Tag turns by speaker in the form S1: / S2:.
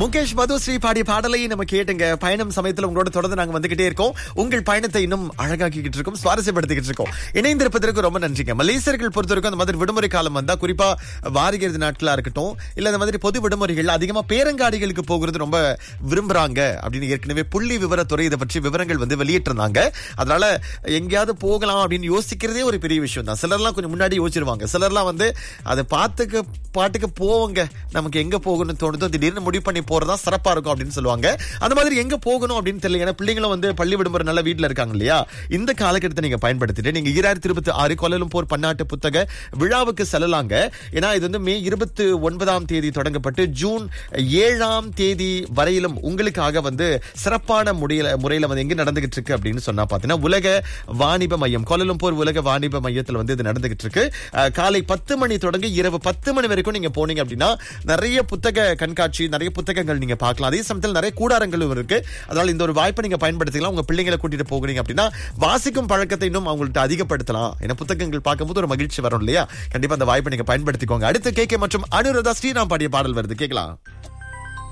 S1: முகேஷ் மதுஸ்ரீ பாடிய பாடலை நம்ம கேட்டுங்க பயணம் சமயத்துல உங்களோட தொடர்ந்து நாங்க வந்துகிட்டே இருக்கோம் உங்கள் பயணத்தை இன்னும் அழகாக்கிட்டு இருக்கோம் சுவாரஸ்யப்படுத்திக்கிட்டு இருக்கோம் இணைந்திருப்பதற்கு ரொம்ப நன்றிங்க மலேசியர்கள் பொறுத்தவரைக்கும் அந்த மாதிரி விடுமுறை காலம் வந்தா குறிப்பா வாரிகிறது நாட்களா இருக்கட்டும் இல்ல இந்த மாதிரி பொது விடுமுறைகள் அதிகமா பேரங்காடிகளுக்கு போகிறது ரொம்ப விரும்புறாங்க அப்படின்னு ஏற்கனவே புள்ளி விவரத்துறை இதை பற்றி விவரங்கள் வந்து வெளியிட்டிருந்தாங்க அதனால எங்கேயாவது போகலாம் அப்படின்னு யோசிக்கிறதே ஒரு பெரிய விஷயம் தான் சிலர்லாம் கொஞ்சம் முன்னாடி யோசிச்சிருவாங்க சிலர்லாம் வந்து அதை பார்த்துக்க பாட்டுக்கு போவோங்க நமக்கு எங்க போகணும்னு தோணுதோ திடீர்னு முடிவு பண்ணி போறதா சிறப்பா இருக்கும் அப்படின்னு சொல்லுவாங்க அந்த மாதிரி எங்க போகணும் அப்படின்னு தெரியல ஏன்னா பிள்ளைங்களும் வந்து பள்ளி விடுமுறை நல்ல வீட்டுல இருக்காங்க இல்லையா இந்த காலகட்டத்தை நீங்க பயன்படுத்திட்டு நீங்க ஈராயிரத்தி இருபத்தி ஆறு கோலலும்பூர் பன்னாட்டு புத்தக விழாவுக்கு செல்லலாங்க ஏன்னா இது வந்து மே இருபத்தி ஒன்பதாம் தேதி தொடங்கப்பட்டு ஜூன் ஏழாம் தேதி வரையிலும் உங்களுக்காக வந்து சிறப்பான முறையில முறையில வந்து எங்க நடந்துகிட்டு இருக்கு அப்படின்னு சொன்னா பாத்தீங்கன்னா உலக வாணிப மையம் கோலலும்பூர் உலக வாணிப மையத்துல வந்து இது நடந்துகிட்டு இருக்கு அஹ், காலை பத்து மணி தொடங்கி இரவு பத்து மணி வரைக்கும் நீங்க போனீங்க அப்படின்னா நிறைய புத்தக கண்காட்சி நிறைய புத்தகங்கள் நீங்க பார்க்கலாம் அதே சமயத்தில் நிறைய கூடாரங்களும் இருக்கு அதனால இந்த ஒரு வாய்ப்பை நீங்க பயன்படுத்திக்கலாம் உங்க பிள்ளைங்களை கூட்டிட்டு போகிறீங்க அப்படின்னா வாசிக்கும் பழக்கத்தை இன்னும் அவங்கள்ட்ட அதிகப்படுத்தலாம் ஏன்னா புத்தகங்கள் பார்க்கும்போது ஒரு மகிழ்ச்சி வரும் இல்லையா கண்டிப்பா அந்த வாய்ப்பை நீங்க பயன்படுத்திக்கோங்க அடுத்து கேட்க மற்றும் அனுராதா ஸ்ரீராம் பாடிய பாடல் வருது கேட்கலாம்